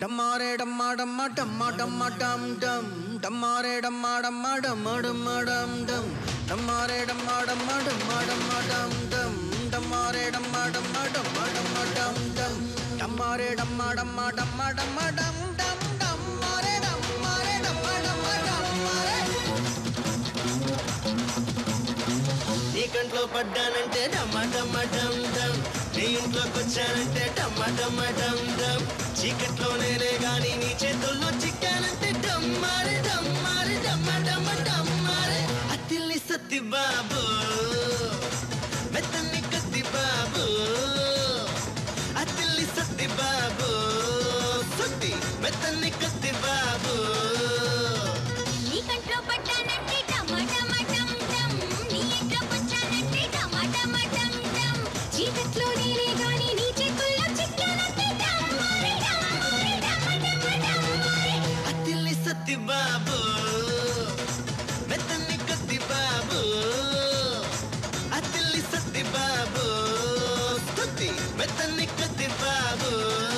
డమ్మారే డమ్మా డమ్మా డమ్మా డమ్మా డమ్ డమ్ డమ్మారే డమ్మా డమ్మా డమ్మా డమ్మా డమ్ డమ్ డమ్మారే డమ్మా డమ్మా డమ్మా డమ్మా డమ్ డమ్ డమ్మారే డమ్మా డమ్మా డమ్మా డమ్మా డమ్ డమ్ డమ్మారే డమ్మా డమ్మా డమ్మా డమ్మా డమ్ డమ్ డమ్మారే డమ్మారే డమ్మా డమ్మా డమ్మారే నీ కంట్లో పడ్డానంటే డమ్మ డమ్మ డమ్ డమ్ నీ ఇంట్లోకి వచ్చానంటే డమ్మ డమ్మ డమ్ డమ్ చీకట్లో నేనే గాని నీ చేతుల్లో చిక్కానంటే డమ్మారే డమ్మారే డమ్మ డమ్మ డమ్మారే అతిల్లి సత్తి బాబు మెత్తని కత్తి బాబు అతిల్లి సత్తి బాబు సత్తి మెత్తని కత్తి బాబు నీ కంట్లో పడ్డానంటే డమ డమ డమ్ డమ్ నీ ఇంట్లోకి వచ్చానంటే డమ డమ డమ్ డమ్ చీకట్లో నేనే గాని నీ చేతుల్లో చిక్కానంటే డమ్మారే డమ్మారే డమ డమ డమ్మారే అతిల్లి సత్తి బాబు మెత్తని కత్తి బాబు అతిల్లి సత్తి బాబు స్తుతి మెత్తని కత్తి బాబు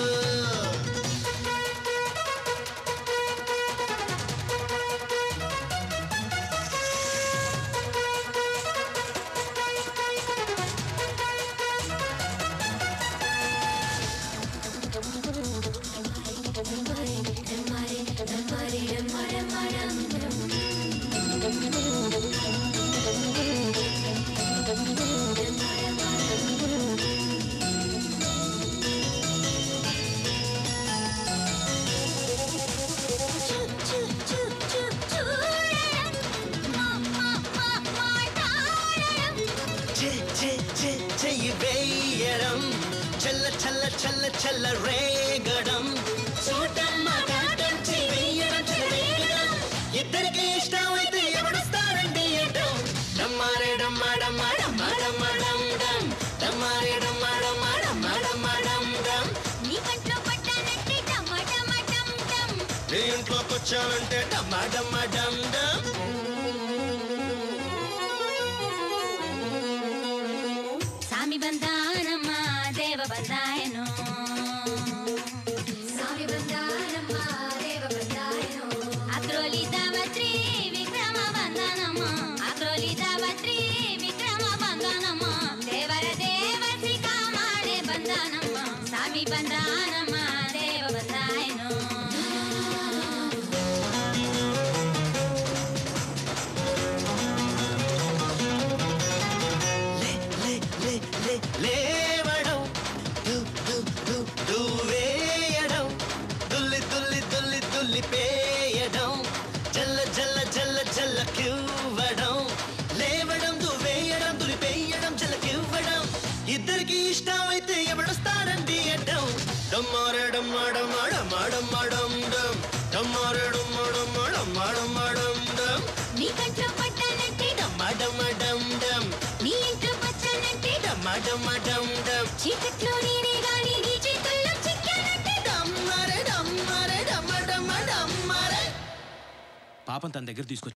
చు చు చు చు చూడడం మా మా మా మాట్లాడడం చే చే చే చెయ్యి వేయడం చల్ల చల్ల చల్ల చల్ల రేగడం చూడడం మాట్లాడడం చెయ్యి వేయడం చల్ల రేగడం ఇద్దరికి ఇష్టమైతే ఎవడొస్తారండి అడ్డం డమ్మారే డమ్మా డమ్మా డమ్మా డమ్మా డమ్ డమ్ డమ్మారే డమ్మా డమ్మా డమ్మా డమ్మా డమ్ డమ్ నీ కంట్లో పడ్డానంటే డమ డమ డమ్ డమ్ నీ ఇంట్లోకి వచ్చానంటే డమ్మా డమ్మా డమ్ డమ్ సామి బంధానమ్మ దేవ బంధాయను సామి బంధానమ్మ దేవ బంధాయను అక్రోలి దావత్రి విక్రమ బంధనమ్మ అక్రోలి దావత్రి విక్రమ బంధనమ్మ దేవర దేవసి కామాడే బంధనమ్మ సామి బంధానమ్మ దేవ బంధాయను లే లే లే లే లేవడం దు దు దు దు వేయడం దుల్లి దుల్లి దుల్లి దుల్లి పేయడం జల్ల జల్ల జల్ల జల్ల కివ్వడం లేవడం దు వేయడం దులి పేయడం జల్ల కివ్వడం ఇద్దరికి ఇష్టమైతే ఎవడొస్తాడండి అడ్డం డమ్మారడం మాడం మాడం మాడం మాడం డమ్ డమ్మారడం మాడం మాడం మాడం మాడం డమ్ నీ కంట్లో పడ్డానంటే డమ్మాడం డమ్ డమ్ నీ ఇంట్లో వచ్చానంటే డమ్మాడం డమ్ డమ్ చీకట్లో నేనే గాని నీ చేతుల్లో చిక్కానంటే డమ్మరే డమ్మరే డమ్మ డమ్మ డమ్మరే పాపం తన దగ్గర తీసుకొచ్చి